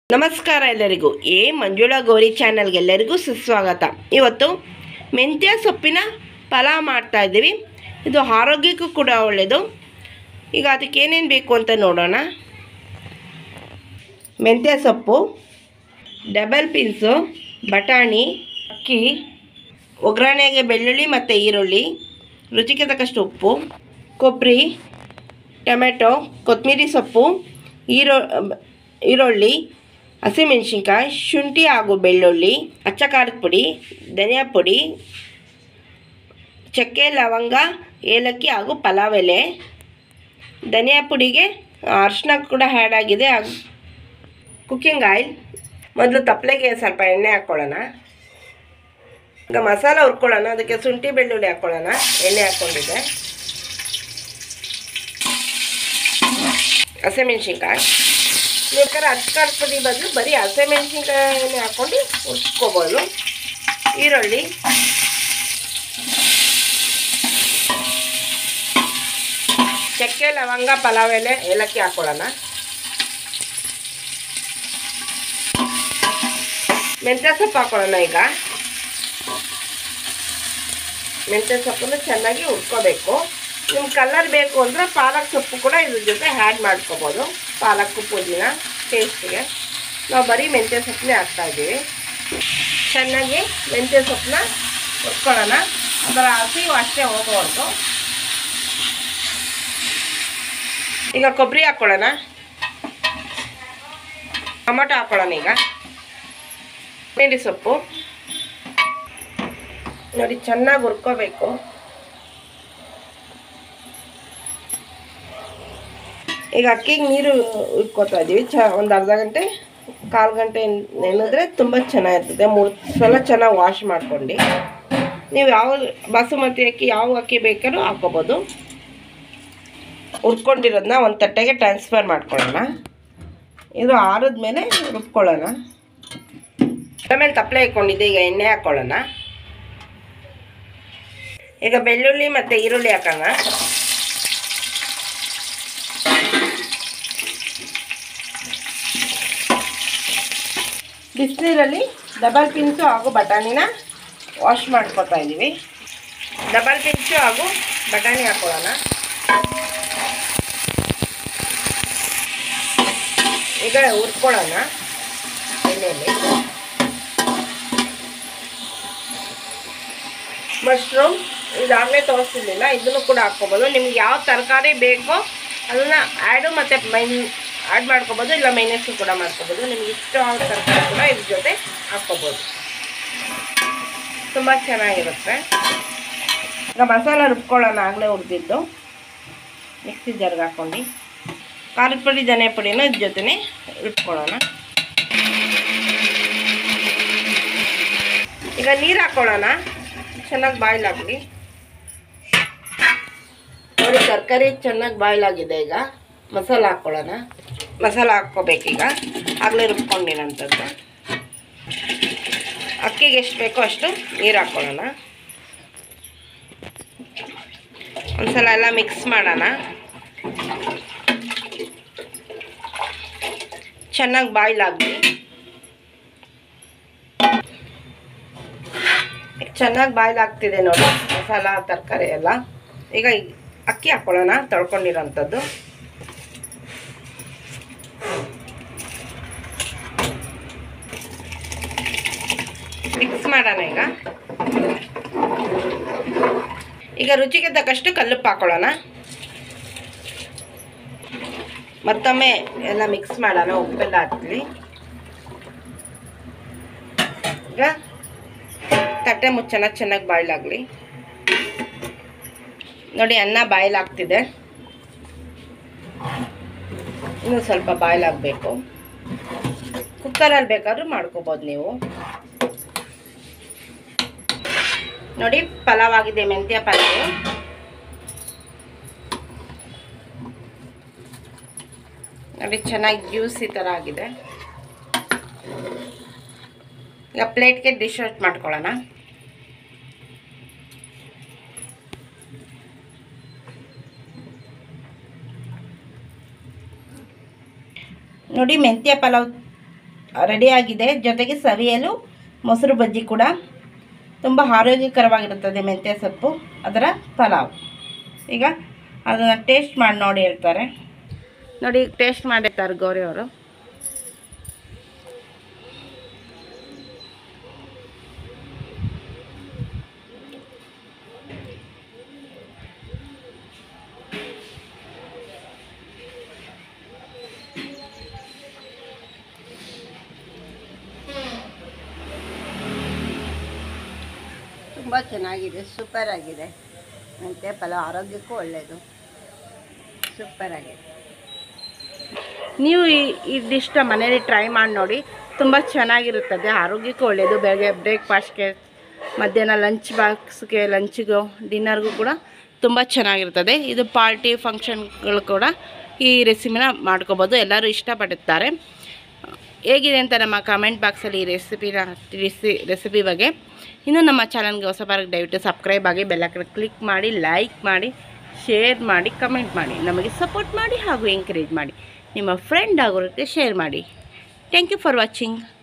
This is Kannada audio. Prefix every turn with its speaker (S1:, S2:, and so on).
S1: ನಮಸ್ಕಾರ ಎಲ್ಲರಿಗೂ ಎ ಮಂಜುಳಾ ಗೌರಿ ಚಾನಲ್ಗೆ ಎಲ್ಲರಿಗೂ ಸುಸ್ವಾಗತ ಇವತ್ತು ಮೆಂತ್ಯ ಸೊಪ್ಪಿನ ಪಲಾವ್ ಮಾಡ್ತಾ ಇದ್ದೀವಿ ಇದು ಆರೋಗ್ಯಕ್ಕೂ ಕೂಡ ಒಳ್ಳೆಯದು ಈಗ ಅದಕ್ಕೆ ಏನೇನು ಬೇಕು ಅಂತ ನೋಡೋಣ ಮೆಂತ್ಯ ಸೊಪ್ಪು ಡಬಲ್ ಪೀನ್ಸು ಬಟಾಣಿ ಅಕ್ಕಿ ಒಗ್ಗರಣೆಗೆ ಬೆಳ್ಳುಳ್ಳಿ ಮತ್ತು ಈರುಳ್ಳಿ ರುಚಿಗೆ ತಕ್ಕಷ್ಟು ಉಪ್ಪು ಕೊಬ್ಬರಿ ಟೊಮೆಟೊ ಕೊತ್ತಂಬರಿ ಸೊಪ್ಪು ಈರೋ ಈರುಳ್ಳಿ ಹಸಿಮೆಣಸಿನ್ಕಾಯಿ ಶುಂಠಿ ಹಾಗೂ ಬೆಳ್ಳುಳ್ಳಿ ಅಚ್ಚ ಖಾರದ ಪುಡಿ ಧನಿಯಾ ಪುಡಿ ಚಕ್ಕೆ ಲವಂಗ ಏಲಕ್ಕಿ ಹಾಗೂ ಪಲಾವ್ ಎಲೆ ಧನಿಯಾ ಪುಡಿಗೆ ಅರಿಶಿನ ಕೂಡ ಆ್ಯಡ್ ಆಗಿದೆ ಹಾಗೂ ಕುಕ್ಕಿಂಗ್ ಆಯಿಲ್ ಮೊದಲು ತಪ್ಪಲೆಗೆ ಸ್ವಲ್ಪ ಎಣ್ಣೆ ಹಾಕ್ಕೊಳ್ಳೋಣ ಈಗ ಮಸಾಲ ಹುರ್ಕೊಳ್ಳೋಣ ಅದಕ್ಕೆ ಶುಂಠಿ ಬೆಳ್ಳುಳ್ಳಿ ಹಾಕ್ಕೊಳ್ಳೋಣ ಎಣ್ಣೆ ಹಾಕ್ಕೊಂಡಿದ್ದೆ ಹಸಿಮೆಣ್ಸಿನ್ಕಾಯಿ ಬೇಕಾದ್ರೆ ಅಚ್ಕಾರದ ಪುಡಿ ಬದಲು ಬರೀ ಹಸಿಮೆಣ್ಸಿನ್ಕಾಯಿನೇ ಹಾಕ್ಕೊಂಡು ಉರ್ಸ್ಕೊಬೋದು ಈರುಳ್ಳಿ ಚಕ್ಕೆ ಲವಂಗ ಪಲಾವ್ ಎಲೆ ಏಲಕ್ಕಿ ಹಾಕ್ಕೊಳ್ಳೋಣ ಮೆಂತ್ಯ ಸೊಪ್ಪು ಹಾಕ್ಕೊಳ್ಳೋಣ ಈಗ ಮೆಂತ್ಯ ಸೊಪ್ಪನ್ನು ಚೆನ್ನಾಗಿ ಹುರ್ಕೋಬೇಕು ನಿಮ್ಗೆ ಕಲರ್ ಬೇಕು ಅಂದರೆ ಪಾಲಕ್ ಸೊಪ್ಪು ಕೂಡ ಇದ್ರ ಜೊತೆ ಆ್ಯಡ್ ಮಾಡ್ಕೋಬೋದು ಪಾಲಕ್ಕು ಪುದೀನ ಟೇಸ್ಟಿಗೆ ನಾವು ಬರೀ ಮೆಂತ್ಯ ಸೊಪ್ಪನ್ನೇ ಹಾಕ್ತಾಯಿದ್ದೀವಿ ಚೆನ್ನಾಗಿ ಮೆಂತ್ಯ ಸೊಪ್ಪನ್ನ ಹುರ್ಕೊಳ್ಳೋಣ ಅದರ ಹಸಿ ಅಷ್ಟೇ ಹೋಗೋವರೆಗೂ ಈಗ ಕೊಬ್ಬರಿ ಹಾಕ್ಕೊಳ್ಳೋಣ ಟೊಮೊಟೊ ಹಾಕ್ಕೊಳ್ಳೋಣ ಈಗ ಮೇಡಿ ಸೊಪ್ಪು ನೋಡಿ ಚೆನ್ನಾಗಿ ಹುರ್ಕೋಬೇಕು ಈಗ ಅಕ್ಕಿಗೆ ನೀರು ಇಟ್ಕೋತಾ ಇದ್ದೀವಿ ಚ ಒಂದು ಅರ್ಧ ಗಂಟೆ ಕಾಲು ಗಂಟೆ ನೆನೆದ್ರೆ ತುಂಬ ಚೆನ್ನಾಗಿರ್ತದೆ ಮೂರು ಸಲ ಚೆನ್ನಾಗಿ ವಾಶ್ ಮಾಡ್ಕೊಂಡು ನೀವು ಯಾವ ಬಾಸುಮತಿ ಅಕ್ಕಿ ಯಾವ ಅಕ್ಕಿ ಬೇಕಾದ್ರೂ ಹಾಕೋಬೋದು ಹುರ್ಕೊಂಡಿರೋದನ್ನ ಒಂದು ತಟ್ಟೆಗೆ ಟ್ರಾನ್ಸ್ಫರ್ ಮಾಡ್ಕೊಳ್ಳೋಣ ಇದು ಆರಿದ ಮೇಲೆ ರುಬ್ಕೊಳ್ಳೋಣ ಆಮೇಲೆ ತಪ್ಪಲೆ ಇಟ್ಕೊಂಡಿದ್ದೆ ಈಗ ಎಣ್ಣೆ ಹಾಕ್ಕೊಳ್ಳೋಣ ಈಗ ಬೆಳ್ಳುಳ್ಳಿ ಮತ್ತು ಈರುಳ್ಳಿ ಹಾಕೋಣ ಬಿಸಿನೀರಲ್ಲಿ ಡಬಲ್ ಪಿನ್ಸು ಹಾಗೂ ಬಟಾಣಿನ ವಾಶ್ ಮಾಡ್ಕೊತಾ ಇದ್ದೀವಿ ಡಬಲ್ ಪಿನ್ಸು ಹಾಗೂ ಬಟಾಣಿ ಹಾಕ್ಕೊಳ್ಳೋಣ ಈಗ ಹುರ್ಕೊಳ್ಳೋಣ ಎಣ್ಣೆಯಲ್ಲಿ ಮಶ್ರೂಮ್ ಇದಾಗಲೇ ತೋರಿಸ್ತಿರ್ಲಿಲ್ಲ ಇದನ್ನು ಕೂಡ ಹಾಕ್ಕೊಬೋದು ನಿಮ್ಗೆ ಯಾವ ತರಕಾರಿ ಬೇಕೋ ಅದನ್ನು ಆ್ಯಡು ಮತ್ತು ಮೈನ್ ಆ್ಯಡ್ ಮಾಡ್ಕೊಬೋದು ಇಲ್ಲ ಮೈನಸ್ಸು ಕೂಡ ಮಾಡ್ಕೊಬೋದು ನಿಮ್ಗೆ ಇಷ್ಟವಾದ ತರಕಾರಿ ಕೂಡ ಇದ್ರ ಜೊತೆ ಹಾಕ್ಕೊಬೋದು ತುಂಬ ಚೆನ್ನಾಗಿರುತ್ತೆ ಈಗ ಮಸಾಲ ರುಬ್ಕೊಳ್ಳೋಣ ಆಗಲೇ ಹುರಿದಿದ್ದು ಮಿಕ್ಸಿ ಜಾರ್ಗೆ ಹಾಕ್ಕೊಂಡು ಖಾರದ ಪುಡಿ ಧನಿಯಾ ಪುಡಿನ ಇದ್ರ ಜೊತೆನೇ ರುಬ್ಕೊಳ್ಳೋಣ ಈಗ ನೀರು ಹಾಕ್ಕೊಳ್ಳೋಣ ಚೆನ್ನಾಗಿ ಬಾಯ್ಲ್ ಆಗಲಿ ನೋಡಿ ತರಕಾರಿ ಚೆನ್ನಾಗಿ ಬಾಯ್ಲ್ ಆಗಿದೆ ಈಗ ಮಸಾಲ ಹಾಕ್ಕೊಳ್ಳೋಣ ಮಸಾಲ ಹಾಕ್ಕೋಬೇಕೀಗ ಆಗಲೇ ರುಬ್ಕೊಂಡಿರೋಂಥದ್ದು ಅಕ್ಕಿಗೆ ಎಷ್ಟು ಬೇಕೋ ಅಷ್ಟು ನೀರು ಹಾಕ್ಕೊಳ್ಳೋಣ ಒಂದ್ಸಲ ಎಲ್ಲ ಮಿಕ್ಸ್ ಮಾಡೋಣ ಚೆನ್ನಾಗಿ ಬಾಯ್ಲ್ ಆಗಲಿ ಚೆನ್ನಾಗಿ ಬಾಯ್ಲ್ ಆಗ್ತಿದೆ ನೋಡಿ ಮಸಾಲ ತರಕಾರಿ ಎಲ್ಲ ಈಗ ಅಕ್ಕಿ ಹಾಕ್ಕೊಳ್ಳೋಣ ತೊಳ್ಕೊಂಡಿರೋಂಥದ್ದು ಮಿಕ್ಸ್ ಮಾಡೋಣ ಈಗ ಈಗ ರುಚಿಗೆ ತಕ್ಕಷ್ಟು ಕಲ್ಲುಪ್ಪು ಹಾಕ್ಕೊಳ್ಳೋಣ ಮತ್ತೊಮ್ಮೆ ಎಲ್ಲ ಮಿಕ್ಸ್ ಮಾಡೋಣ ಉಪ್ಪೆಲ್ಲ ಹಾಕ್ಲಿ ಈಗ ತಟ್ಟೆ ಮುಚ್ಚೋಣ ಚೆನ್ನಾಗಿ ಬಾಯ್ಲ್ ಆಗಲಿ ನೋಡಿ ಅನ್ನ ಬಾಯ್ಲ್ ಆಗ್ತಿದೆ ಇನ್ನೂ ಸ್ವಲ್ಪ ಬಾಯ್ಲ್ ಆಗಬೇಕು ಕುಕ್ಕರಲ್ಲಿ ಬೇಕಾದ್ರೂ ಮಾಡ್ಕೋಬೋದು ನೀವು ನೋಡಿ ಪಲಾವ್ ಆಗಿದೆ ಮೆಂತ್ಯ ಪಲಾವ್ ನೋಡಿ ಚೆನ್ನಾಗಿ ಜ್ಯೂಸಿ ಥರ ಆಗಿದೆ ಈಗ ಪ್ಲೇಟ್ಗೆ ಡಿಶ್ ಔಟ್ ಮಾಡ್ಕೊಳ್ಳೋಣ ನೋಡಿ ಮೆಂತ್ಯ ಪಲಾವ್
S2: ರೆಡಿಯಾಗಿದೆ ಜೊತೆಗೆ ಸವಿಯಲು ಮೊಸರು ಬಜ್ಜಿ ಕೂಡ ತುಂಬ ಆರೋಗ್ಯಕರವಾಗಿರುತ್ತದೆ ಮೆಂತ್ಯ ಸೊಪ್ಪು ಅದರ ಪಲಾವ್ ಈಗ ಅದನ್ನು ಟೇಸ್ಟ್ ಮಾಡಿ ನೋಡಿ ಹೇಳ್ತಾರೆ ನೋಡಿ ಟೇಸ್ಟ್ ಮಾಡಿರ್ತಾರೆ ಗೌರಿ ಅವರು
S3: ತುಂಬ ಚೆನ್ನಾಗಿದೆ ಸೂಪರ್ ಆಗಿದೆ ಮೆಂತ್ಯ ಪಲಾವ್ ಆರೋಗ್ಯಕ್ಕೂ ಒಳ್ಳೆಯದು ಸೂಪರ್ ಆಗಿದೆ
S2: ನೀವು ಈ ಈ ಡಿಶ್ನ ಮನೇಲಿ ಟ್ರೈ ಮಾಡಿ ನೋಡಿ ತುಂಬ ಚೆನ್ನಾಗಿರುತ್ತದೆ ಆರೋಗ್ಯಕ್ಕೂ ಒಳ್ಳೆಯದು ಬೆಳಗ್ಗೆ ಬ್ರೇಕ್ಫಾಸ್ಟ್ಗೆ ಮಧ್ಯಾಹ್ನ ಲಂಚ್ ಬಾಕ್ಸ್ಗೆ ಲಂಚ್ಗೂ ಡಿನ್ನರ್ಗೂ ಕೂಡ ತುಂಬ ಚೆನ್ನಾಗಿರ್ತದೆ ಇದು ಪಾರ್ಟಿ ಫಂಕ್ಷನ್ಗಳು ಕೂಡ ಈ ರೆಸಿಪಿನ ಮಾಡ್ಕೋಬೋದು ಎಲ್ಲರೂ ಇಷ್ಟಪಡುತ್ತಾರೆ ಹೇಗಿದೆ ಅಂತ ನಮ್ಮ ಕಮೆಂಟ್ ಬಾಕ್ಸಲ್ಲಿ ಈ ರೆಸಿಪಿನ ತಿಳಿಸಿ ರೆಸಿಪಿ ಬಗ್ಗೆ ಇನ್ನು ನಮ್ಮ ಚಾನಲ್ಗೆ ಹೊಸಬಾರಿಗೆ ದಯವಿಟ್ಟು ಸಬ್ಸ್ಕ್ರೈಬ್ ಆಗಿ ಬೆಲ್ಲಕ್ಕೆ ಕ್ಲಿಕ್ ಮಾಡಿ ಲೈಕ್ ಮಾಡಿ ಶೇರ್ ಮಾಡಿ ಕಮೆಂಟ್ ಮಾಡಿ ನಮಗೆ ಸಪೋರ್ಟ್ ಮಾಡಿ ಹಾಗೂ ಎಂಕರೇಜ್ ಮಾಡಿ ನಿಮ್ಮ ಫ್ರೆಂಡ್ ಆಗೋರಿಗೆ ಶೇರ್ ಮಾಡಿ ಥ್ಯಾಂಕ್ ಯು ಫಾರ್ ವಾಚಿಂಗ್